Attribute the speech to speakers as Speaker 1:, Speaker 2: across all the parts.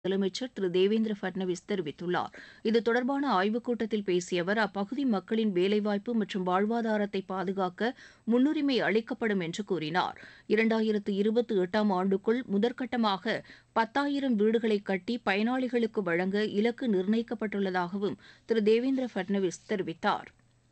Speaker 1: முதலமைச்சர் திரு தேவேந்திர பட்னவிஸ் தெரிவித்துள்ளார் இது தொடர்பான ஆய்வுக் கூட்டத்தில் பேசிய அவர் அப்பகுதி மக்களின் வேலைவாய்ப்பு மற்றும் வாழ்வாதாரத்தை பாதுகாக்க முன்னுரிமை அளிக்கப்படும் என்று கூறினார் இரண்டாயிரத்து இருபத்தி எட்டாம் ஆண்டுக்குள் முதற்கட்டமாக பத்தாயிரம் வீடுகளை கட்டி பயனாளிகளுக்கு வழங்க இலக்கு நிர்ணயிக்கப்பட்டுள்ளதாகவும் திரு தேவேந்திர பட்னவிஸ் தெரிவித்தார்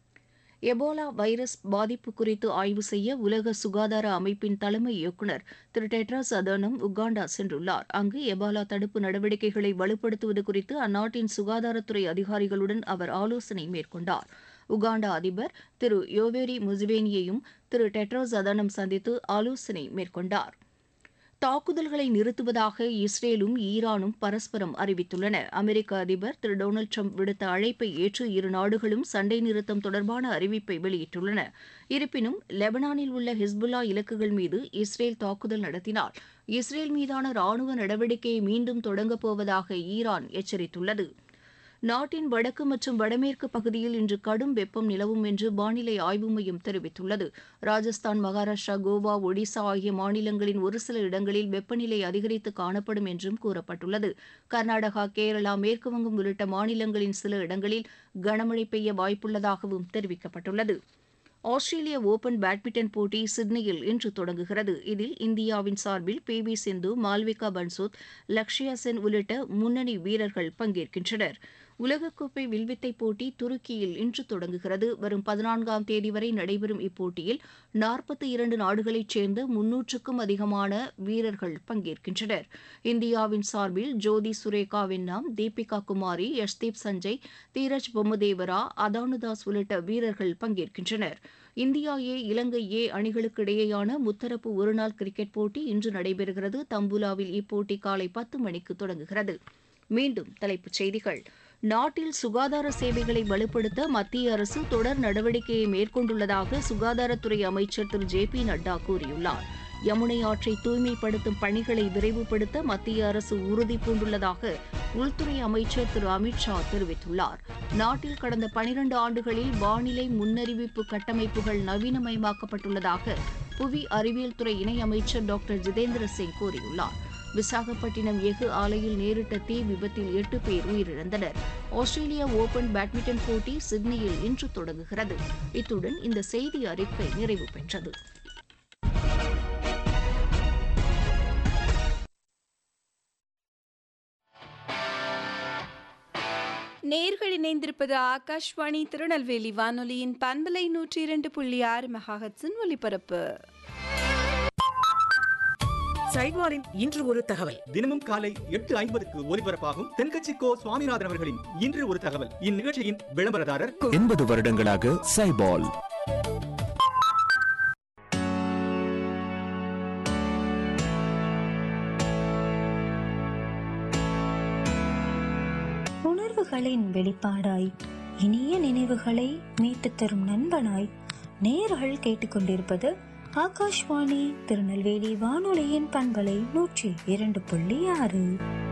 Speaker 1: எபோலா வைரஸ் பாதிப்பு குறித்து ஆய்வு செய்ய உலக சுகாதார அமைப்பின் தலைமை இயக்குநர் திரு டெட்ராஸ் அதனம் உகாண்டா சென்றுள்ளார் அங்கு எபோலா தடுப்பு நடவடிக்கைகளை வலுப்படுத்துவது குறித்து அந்நாட்டின் சுகாதாரத்துறை அதிகாரிகளுடன் அவர் ஆலோசனை மேற்கொண்டார் உகாண்டா அதிபர் திரு யோவேரி முசுவேனியையும் திரு டெட்ராஸ் அதனம் சந்தித்து ஆலோசனை மேற்கொண்டார் தாக்குதல்களை நிறுத்துவதாக இஸ்ரேலும் ஈரானும் பரஸ்பரம் அறிவித்துள்ளன அமெரிக்க அதிபர் திரு டொனால்டு ட்ரம்ப் விடுத்த அழைப்பை ஏற்று இரு நாடுகளும் சண்டை நிறுத்தம் தொடர்பான அறிவிப்பை வெளியிட்டுள்ளன இருப்பினும் லெபனானில் உள்ள ஹிஸ்புல்லா இலக்குகள் மீது இஸ்ரேல் தாக்குதல் நடத்தினால் இஸ்ரேல் மீதான ராணுவ நடவடிக்கையை மீண்டும் தொடங்கப் போவதாக ஈரான் எச்சரித்துள்ளது நாட்டின் வடக்கு மற்றும் வடமேற்கு பகுதியில் இன்று கடும் வெப்பம் நிலவும் என்று வானிலை ஆய்வு மையம் தெரிவித்துள்ளது ராஜஸ்தான் மகாராஷ்டிரா கோவா ஒடிசா ஆகிய மாநிலங்களின் ஒரு சில இடங்களில் வெப்பநிலை அதிகரித்து காணப்படும் என்றும் கூறப்பட்டுள்ளது கர்நாடகா கேரளா மேற்குவங்கம் உள்ளிட்ட மாநிலங்களின் சில இடங்களில் கனமழை பெய்ய வாய்ப்புள்ளதாகவும் தெரிவிக்கப்பட்டுள்ளது ஆஸ்திரேலிய ஓபன் பேட்மிண்டன் போட்டி சிட்னியில் இன்று தொடங்குகிறது இதில் இந்தியாவின் சார்பில் பி வி சிந்து மால்விகா பன்சோத் லக்ஷயா சென் உள்ளிட்ட முன்னணி வீரர்கள் பங்கேற்கின்றனர் உலகக்கோப்பை வில்வித்தை போட்டி துருக்கியில் இன்று தொடங்குகிறது வரும் பதினான்காம் தேதி வரை நடைபெறும் இப்போட்டியில் நாற்பத்தி இரண்டு நாடுகளைச் சேர்ந்த முன்னூற்றுக்கும் அதிகமான வீரர்கள் பங்கேற்கின்றனர் இந்தியாவின் சார்பில் ஜோதி சுரேகா வென்னாம் தீபிகா குமாரி யஷ்தீப் சஞ்சய் தீரஜ் பொம்மதேவரா அதானுதாஸ் உள்ளிட்ட வீரர்கள் பங்கேற்கின்றனர் இந்தியா ஏ இலங்கை ஏ அணிகளுக்கு இடையேயான முத்தரப்பு ஒருநாள் கிரிக்கெட் போட்டி இன்று நடைபெறுகிறது தம்புலாவில் இப்போட்டி காலை பத்து மணிக்கு தொடங்குகிறது மீண்டும் தலைப்புச் செய்திகள் நாட்டில் சுகாதார சேவைகளை வலுப்படுத்த மத்திய அரசு தொடர் நடவடிக்கையை மேற்கொண்டுள்ளதாக சுகாதாரத்துறை அமைச்சர் திரு ஜே பி நட்டா கூறியுள்ளார் யமுனை ஆற்றை தூய்மைப்படுத்தும் பணிகளை விரைவுபடுத்த மத்திய அரசு உறுதி பூண்டுள்ளதாக உள்துறை அமைச்சர் திரு அமித்ஷா தெரிவித்துள்ளார் நாட்டில் கடந்த பனிரண்டு ஆண்டுகளில் வானிலை முன்னறிவிப்பு கட்டமைப்புகள் நவீனமயமாக்கப்பட்டுள்ளதாக புவி அறிவியல் துறை இணையமைச்சர் டாக்டர் ஜிதேந்திர சிங் கூறியுள்ளார் விசாகப்பட்டினம் எஃகு ஆலையில் நேரிட்ட தீ விபத்தில் எட்டு பேர் உயிரிழந்தனர் ஆஸ்திரேலியா ஓபன் பேட்மிண்டன் போட்டி சிட்னியில் இன்று தொடங்குகிறது இத்துடன் இந்த செய்தி அறிக்கை நிறைவு பெற்றது
Speaker 2: நேர்கள் இணைந்திருப்பது ஆகாஷ்வாணி திருநெல்வேலி வானொலியின் பண்பலை நூற்றி இரண்டு புள்ளி ஆறு மெகாஹட்ஸின் ஒலிபரப்பு
Speaker 3: சைவாரின் இன்று ஒரு தகவல்
Speaker 4: தினமும் காலை எட்டு ஐம்பதுக்கு ஒலிபரப்பாகும் தென்கட்சி கோ சுவாமிநாதன் அவர்களின் இன்று ஒரு தகவல் இந்நிகழ்ச்சியின் விளம்பரதாரர்
Speaker 5: எண்பது வருடங்களாக சைபால்
Speaker 6: உணர்வுகளின் வெளிப்பாடாய் இனிய நினைவுகளை மீட்டுத் தரும் நண்பனாய் நேர்கள் கேட்டுக்கொண்டிருப்பது ஆகாஷ்வாணி திருநெல்வேலி வானொலியின் பண்பலை நூற்றி இரண்டு புள்ளி ஆறு